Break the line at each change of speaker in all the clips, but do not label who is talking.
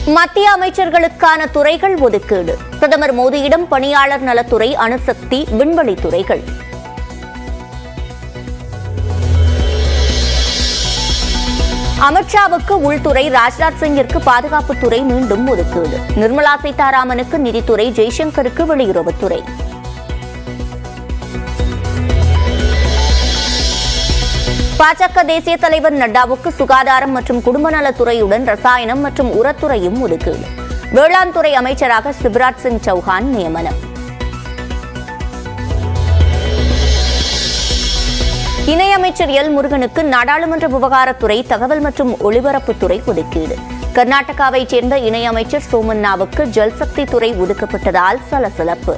மத்திய அமைச்சர்களுக்கான துறைகள் ஒதுக்கீடு பிரதமர் மோடியிடம் பணியாளர் நலத்துறை அணுசக்தி விண்வெளி துறைகள் அமித்ஷாவுக்கு உள்துறை ராஜ்நாத் சிங்கிற்கு பாதுகாப்புத்துறை மீண்டும் ஒதுக்கீடு நிர்மலா சீதாராமனுக்கு நிதித்துறை ஜெய்சங்கருக்கு வெளியுறவுத்துறை பாஜக தேசிய தலைவர் நட்டாவுக்கு சுகாதாரம் மற்றும் குடும்ப நலத்துறையுடன் ரசாயனம் மற்றும் உரத்துறையும் ஒதுக்கீடு வேளாண் துறை அமைச்சராக சிவராஜ் சிங் சௌஹான் நியமனம் இணையமைச்சர் எல் முருகனுக்கு நாடாளுமன்ற விவகாரத்துறை தகவல் மற்றும் ஒலிபரப்புத்துறை ஒதுக்கீடு கர்நாடகாவைச் சேர்ந்த இணையமைச்சர் சோமன்னாவுக்கு ஜல்சக்தி துறை ஒதுக்கப்பட்டதால் சலசலப்பு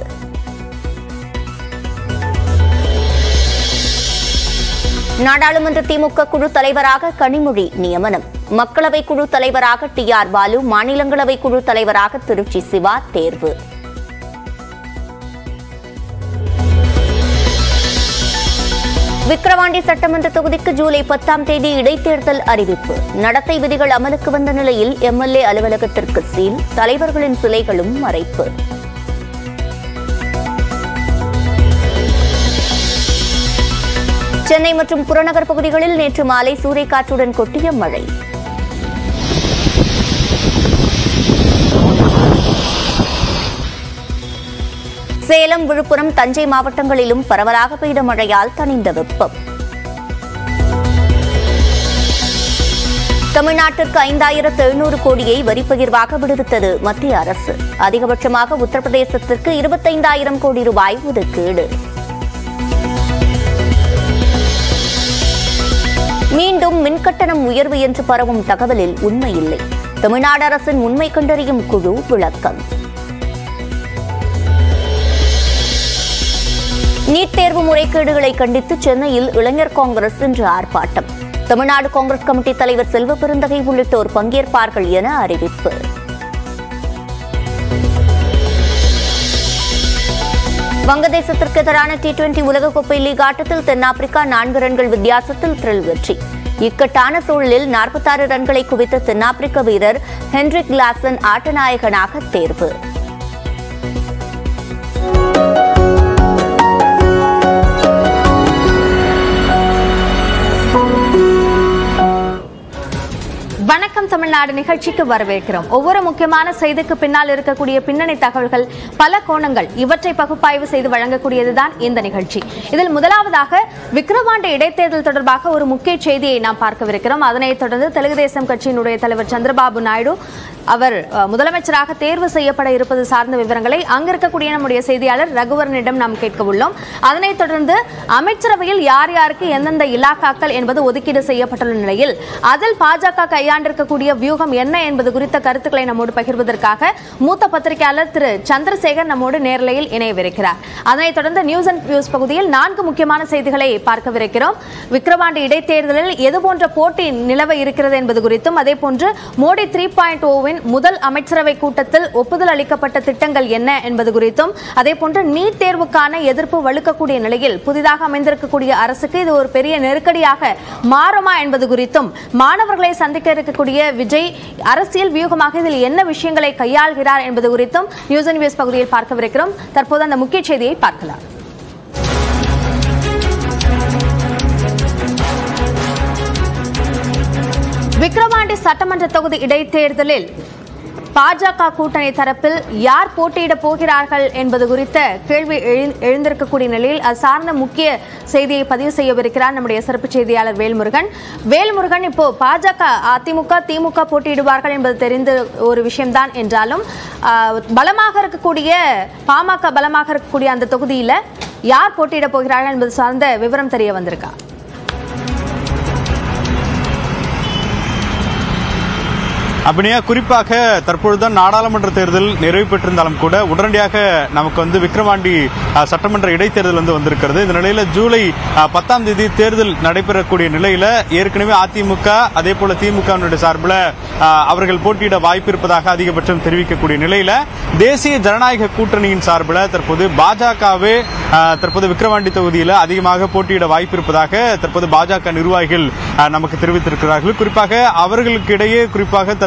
நாடாளுமன்ற திமுக குழு தலைவராக கனிமொழி நியமனம் மக்களவை குழு தலைவராக டி ஆர் பாலு மாநிலங்களவை குழு தலைவராக திருச்சி சிவா தேர்வு விக்கிரவாண்டி சட்டமன்ற தொகுதிக்கு ஜூலை பத்தாம் தேதி இடைத்தேர்தல் அறிவிப்பு நடத்தை விதிகள் அமலுக்கு வந்த நிலையில் எம்எல்ஏ அலுவலகத்திற்கு சீல் தலைவர்களின் சிலைகளும் மறைப்பு சென்னை மற்றும் புறநகர் பகுதிகளில் நேற்று மாலை சூறைக்காற்றுடன் கொட்டிய மழை சேலம் விழுப்புரம் தஞ்சை மாவட்டங்களிலும் பரவலாக பெய்த மழையால் தணிந்த வெப்பம் தமிழ்நாட்டிற்கு ஐந்தாயிரத்து எழுநூறு கோடியை வரிப்பகிர்வாக விடுவித்தது மத்திய அரசு அதிகபட்சமாக உத்தரப்பிரதேசத்திற்கு இருபத்தைந்தாயிரம் கோடி ரூபாய் ஒதுக்கீடு மீண்டும் மின்கட்டணம் உயர்வு என்று பரவும் தகவலில் உண்மையில்லை தமிழ்நாடு அரசின் உண்மை கண்டறியும் குழு விளக்கம் நீட் தேர்வு முறைகேடுகளை கண்டித்து சென்னையில் இளைஞர் காங்கிரஸ் இன்று ஆர்ப்பாட்டம் தமிழ்நாடு காங்கிரஸ் கமிட்டி தலைவர் செல்வ பெருந்தகை உள்ளிட்டோர் பங்கேற்பார்கள் என அறிவிப்பு வங்கதேசத்திற்கு எதிரான டி டுவெண்டி உலகக்கோப்பை லீக் ஆட்டத்தில் தென்னாப்பிரிக்கா நான்கு ரன்கள் வித்தியாசத்தில் த்ரில் வெற்றி இக்கட்டான சூழலில் நாற்பத்தாறு ரன்களை குவித்த தென்னாப்பிரிக்க வீரர் ஹென்ரிக் கிளாசன் ஆட்டநாயகனாக தேர்வு
வணக்கம் தமிழ்நாடு நிகழ்ச்சிக்கு வரவேற்கிறோம் ஒவ்வொரு முக்கியமான செய்திக்கு பின்னால் இருக்கக்கூடிய பின்னணி தகவல்கள் பல கோணங்கள் இவற்றை பகுப்பாய்வு செய்து வழங்கக்கூடியதுதான் இந்த நிகழ்ச்சி இதில் முதலாவதாக விக்கிரவாண்டி இடைத்தேர்தல் தொடர்பாக ஒரு முக்கிய செய்தியை நாம் பார்க்கவிருக்கிறோம் அதனைத் தொடர்ந்து தெலுங்கு தேசம் கட்சியினுடைய தலைவர் சந்திரபாபு நாயுடு அவர் அஹ், முதலமைச்சராக தேர்வு செய்யப்பட இருப்பது சார்ந்த விவரங்களை அங்க இருக்கக்கூடிய நம்முடைய செய்தியாளர் ரகுவரனிடம் நாம் கேட்க உள்ளோம் அதனைத் தொடர்ந்து அமைச்சரவையில் யார் யாருக்கு எந்தெந்த இலாக்காக்கள் என்பது ஒதுக்கீடு செய்யப்பட்டுள்ள நிலையில் அதில் பாஜக கையாண்டிருக்கக்கூடிய வியூகம் என்ன என்பது குறித்த கருத்துக்களை நம்மோடு பகிர்வதற்காக மூத்த பத்திரிகையாளர் திரு சந்திரசேகர் நம்மோடு நேரலையில் இணையவிருக்கிறார் அதனைத் தொடர்ந்து நியூஸ் அண்ட் வியூஸ் பகுதியில் நான்கு முக்கியமான செய்திகளை பார்க்கவிருக்கிறோம் விக்கிரவாண்டி இடைத்தேர்தலில் எது போன்ற போட்டி நிலவ இருக்கிறது என்பது குறித்தும் அதே போன்று மோடி த்ரீ பாயிண்ட் ஓவின் முதல் அமைச்சரவை கூட்டத்தில் ஒப்புதல் அளிக்கப்பட்ட திட்டங்கள் என்ன என்பது குறித்தும் அதே போன்று நீட் தேர்வுக்கான எதிர்ப்பு வலுக்கக்கூடிய நிலையில் புதிதாக அமைந்திருக்கக்கூடிய அரசுக்கு இது ஒரு பெரிய நெருக்கடியாக மாறுமா என்பது குறித்தும் மாணவர்களை சந்திக்க இருக்கக்கூடிய விஜய் அரசியல் வியூகமாக இதில் என்ன விஷயங்களை கையாள்கிறார் என்பது குறித்தும் நியூஸ் அண்ட் வியூஸ் பகுதியில் பார்க்கவிருக்கிறோம் தற்போது அந்த முக்கிய செய்தியை பார்க்கலாம் விக்கிரவாண்டி சட்டமன்ற தொகுதி இடைத்தேர்தலில் பாஜக கூட்டணி தரப்பில் யார் போட்டியிட போகிறார்கள் என்பது குறித்த கேள்வி எழு- எழுந்திருக்கக்கூடிய நிலையில் அது சார்ந்த முக்கிய செய்தியை பதிவு செய்யவிருக்கிறார் நம்முடைய சிறப்பு செய்தியாளர் வேல்முருகன் வேல்முருகன் இப்போ பாஜக அதிமுக திமுக போட்டியிடுவார்கள் என்பது தெரிந்த ஒரு விஷயம்தான் என்றாலும் ஆஹ், பலமாக இருக்கக்கூடிய பாமக பலமாக இருக்கக்கூடிய அந்த தொகுதியில யார் போட்டியிட போகிறார்கள் என்பது சார்ந்த விவரம் தெரிய வந்திருக்கா
அப்படியே குறிப்பாக தற்பொழுதுதான் நாடாளுமன்ற தேர்தல் நிறைவு பெற்றிருந்தாலும் கூட உடனடியாக நமக்கு வந்து விக்கிரவாண்டி அஹ், சட்டமன்ற இடைத்தேர்தல் வந்து வந்திருக்கிறது இந்த நிலையில ஜூலை அஹ், பத்தாம் தேதி தேர்தல் நடைபெறக்கூடிய நிலையில ஏற்கனவே அதிமுக அதே போல திமுக சார்பில் அஹ், அவர்கள் போட்டியிட வாய்ப்பு இருப்பதாக அதிகபட்சம் தெரிவிக்கக்கூடிய நிலையில தேசிய ஜனநாயக கூட்டணியின் சார்பில் தற்போது பாஜகவே அஹ், தற்போது விக்கிரவாண்டி தொகுதியில் அதிகமாக போட்டியிட வாய்ப்பு இருப்பதாக தற்போது பாஜக நிர்வாகிகள் அஹ், நமக்கு தெரிவித்திருக்கிறார்கள் குறிப்பாக அவர்களுக்கு இடையே குறிப்பாக தற்போது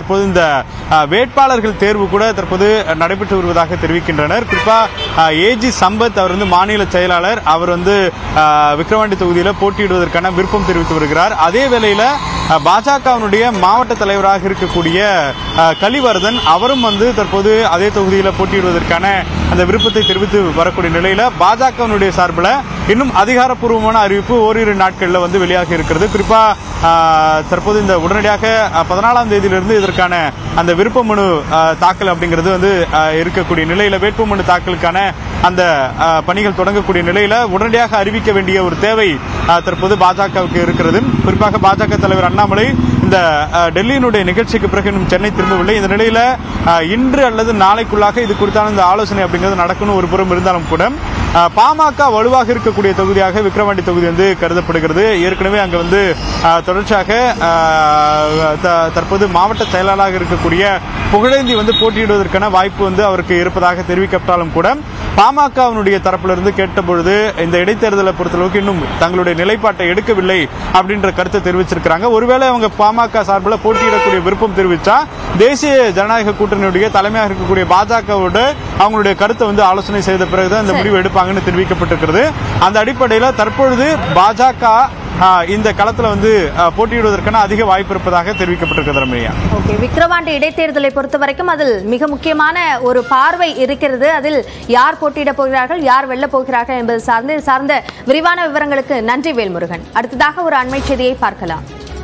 தற்போது இந்த அஹ், வேட்பாளர்கள் தேர்வு கூட தற்போது நடைபெற்று வருவதாக தெரிவிக்கின்றனர் குறிப்பா ஏஜி சம்பத் அவர் வந்து மாநில செயலாளர் அவர் வந்து அஹ், விக்கிரவாண்டி தொகுதியில் போட்டியிடுவதற்கான விருப்பம் தெரிவித்து வருகிறார் அதே வேளையில அஹ், பாஜகவினுடைய மாவட்ட தலைவராக இருக்கக்கூடிய அஹ், கலிவர்தன் அவரும் வந்து தற்போது அதே தொகுதியில் போட்டியிடுவதற்கான அந்த விருப்பத்தை தெரிவித்து வரக்கூடிய நிலையில பாஜகவினுடைய சார்பில் இன்னும் அதிகாரப்பூர்வமான அறிவிப்பு ஓரிரு நாட்களில் வந்து வெளியாக இருக்கிறது குறிப்பா ஆஹ், தற்போது இந்த உடனடியாக அஹ், பதினாலாம் தேதியிலிருந்து இதற்கான அந்த விருப்ப மனு ஆஹ், தாக்கல் அப்படிங்கிறது வந்து ஆஹ், இருக்கக்கூடிய நிலையில வேட்பு மனு தாக்கலுக்கான அந்த ஆஹ், பணிகள் தொடங்கக்கூடிய நிலையில உடனடியாக அறிவிக்க வேண்டிய ஒரு தேவை ஆஹ், தற்போது பாஜகவுக்கு இருக்கிறது குறிப்பாக பாஜக தலைவர் அண்ணாமலை இந்த ஆஹ், டெல்லியினுடைய நிகழ்ச்சிக்கு பிறகு இன்னும் சென்னை திரும்பவில்லை இந்த நிலையில ஆஹ், இன்று அல்லது நாளைக்குள்ளாக இது குறித்தான இந்த ஆலோசனை அப்படிங்கிறது நடக்கணும் ஒரு புறம் இருந்தாலும் கூட ஆஹ், பாமக வலுவாக இருக்கக்கூடிய தொகுதியாக விக்கிரவாண்டி தொகுதி வந்து கருதப்படுகிறது ஏற்கனவே அங்க வந்து ஆஹ், தொடர்ச்சியாக ஆஹ், த- தற்போது மாவட்ட செயலாளராக இருக்கக்கூடிய புகழேந்தி வந்து போட்டியிடுவதற்கான வாய்ப்பு வந்து அவருக்கு இருப்பதாக தெரிவிக்கப்பட்டாலும் கூட பாமகவினுடைய தரப்பிலிருந்து கேட்ட பொழுது இந்த இடைத்தேர்தலை பொறுத்தளவுக்கு இன்னும் தங்களுடைய நிலைப்பாட்டை எடுக்கவில்லை அப்படின்ற கருத்தை தெரிவிச்சிருக்கிறாங்க ஒருவேளை அவங்க பாமக சார்பில் போட்டியிடக்கூடிய விருப்பம் தெரிவிச்சா தேசிய ஜனநாயக கூட்டணியுடைய தலைமையாக இருக்கக்கூடிய பாஜகவோட அவங்களுடைய கருத்தை வந்து ஆலோசனை செய்த பிறகுதான் இந்த முடிவு எடுப்பாங்கன்னு தெரிவிக்கப்பட்டிருக்கிறது அந்த அடிப்படையில் தற்பொழுது பாஜக ஆஹ், இந்த களத்துல வந்து ஆஹ், போட்டியிடுவதற்கான அதிக வாய்ப்பு இருப்பதாக தெரிவிக்கப்பட்டிருக்கிறது ரம்யா
ஓகே விக்கிரவாண்டி இடைத்தேர்தலை பொறுத்த வரைக்கும் அதில் மிக முக்கியமான ஒரு பார்வை இருக்கிறது அதில் யார் போட்டியிட போகிறார்கள் யார் வெல்ல போகிறார்கள் என்பது சார்ந்து இது சார்ந்த விரிவான விவரங்களுக்கு நன்றி வேல்முருகன் அடுத்ததாக ஒரு அண்மை செய்தியை பார்க்கலாம்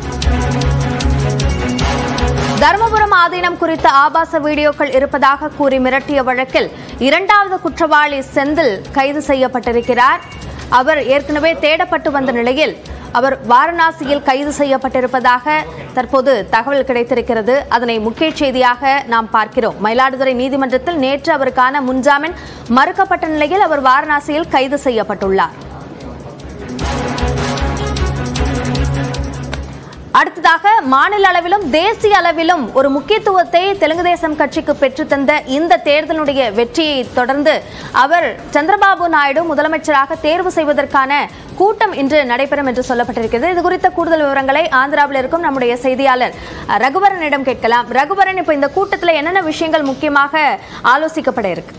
தருமபுரம் ஆதீனம் குறித்த ஆபாச வீடியோக்கள் இருப்பதாக கூறி மிரட்டிய வழக்கில் இரண்டாவது குற்றவாளி செந்தில் கைது செய்யப்பட்டிருக்கிறார் அவர் ஏற்கனவே தேடப்பட்டு வந்த நிலையில் அவர் வாரணாசியில் கைது செய்யப்பட்டிருப்பதாக தற்போது தகவல் கிடைத்திருக்கிறது அதனை முக்கிய செய்தியாக நாம் பார்க்கிறோம் மயிலாடுதுறை நீதிமன்றத்தில் நேற்று அவருக்கான முன்ஜாமீன் மறுக்கப்பட்ட நிலையில் அவர் வாரணாசியில் கைது செய்யப்பட்டுள்ளார் அடுத்ததாக மாநில அளவிலும் தேசிய அளவிலும் ஒரு முக்கியத்துவத்தை தெலுங்கு தேசம் கட்சிக்கு பெற்றுத்தந்த இந்த தேர்தலுடைய வெற்றியை தொடர்ந்து அவர் சந்திரபாபு நாயுடு முதலமைச்சராக தேர்வு செய்வதற்கான கூட்டம் இன்று நடைபெறும் என்று சொல்லப்பட்டிருக்கிறது இது குறித்த கூடுதல் விவரங்களை ஆந்திராவில் இருக்கும் நம்முடைய செய்தியாளர் அஹ், ரகுவரனிடம் கேட்கலாம் ரகுவரன் இப்ப இந்த கூட்டத்தில் என்னென்ன விஷயங்கள் முக்கியமாக ஆலோசிக்கப்பட இருக்கு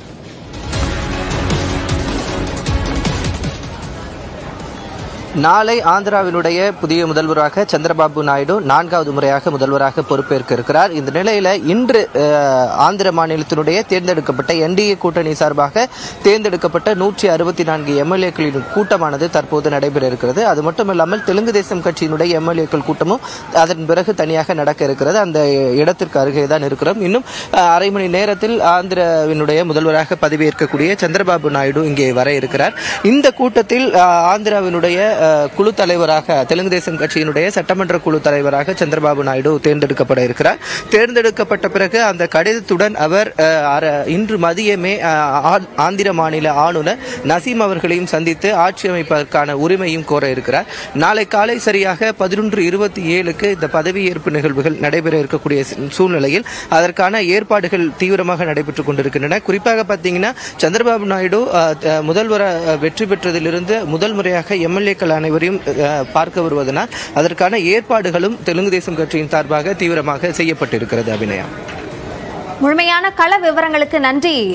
நாளை ஆந்திராவினுடைய புதிய முதல்வராக சந்திரபாபு நாயுடு நான்காவது முறையாக முதல்வராக பொறுப்பேற்க இருக்கிறார் இந்த நிலையில இன்று அஹ், ஆந்திர மாநிலத்தினுடைய தேர்ந்தெடுக்கப்பட்ட என்டிஏ கூட்டணி சார்பாக தேர்ந்தெடுக்கப்பட்ட நூற்றி அறுபத்தி நான்கு எம்எல்ஏக்களின் கூட்டமானது தற்போது நடைபெற இருக்கிறது அது மட்டுமில்லாமல் தெலுங்கு தேசம் கட்சியினுடைய எம்எல்ஏக்கள் கூட்டமும் அதன் பிறகு தனியாக நடக்க இருக்கிறது அந்த இடத்திற்கு அருகே தான் இருக்கிறோம் இன்னும் அஹ், அரை மணி நேரத்தில் ஆந்திராவினுடைய முதல்வராக பதவியேற்கக்கூடிய சந்திரபாபு நாயுடு இங்கே வர இருக்கிறார் இந்த கூட்டத்தில் அஹ், ஆந்திராவினுடைய அஹ், குழு தலைவராக தெலுங்கு தேசம் கட்சியினுடைய சட்டமன்ற குழு தலைவராக சந்திரபாபு நாயுடு தேர்ந்தெடுக்கப்பட இருக்கிறார் தேர்ந்தெடுக்கப்பட்ட பிறகு அந்த கடிதத்துடன் அவர் அஹ், அர- இன்று மதியமே அஹ், ஆ- ஆந்திர மாநில ஆளுநர் நசீம் அவர்களையும் சந்தித்து ஆட்சி அமைப்பதற்கான உரிமையும் கோர இருக்கிறார் நாளை காலை சரியாக பதினொன்று இருபத்தி ஏழுக்கு இந்த பதவியேற்பு நிகழ்வுகள் நடைபெற இருக்கக்கூடிய சூ- சூழ்நிலையில் அதற்கான ஏற்பாடுகள் தீவிரமாக நடைபெற்றுக் கொண்டிருக்கின்றன குறிப்பாக பார்த்தீங்கன்னா சந்திரபாபு நாயுடு அஹ், அஹ், முதல்வர அஹ், வெற்றி பெற்றதிலிருந்து முதல் முறையாக எம்எல்ஏக்கள் அனைவரையும் அஹ், பார்க்க வருவதனால் அதற்கான ஏற்பாடுகளும் தெலுங்கு தேசம் கட்சியின் சார்பாக தீவிரமாக செய்யப்பட்டிருக்கிறது அபிநயா
முழுமையான கள விவரங்களுக்கு நன்றி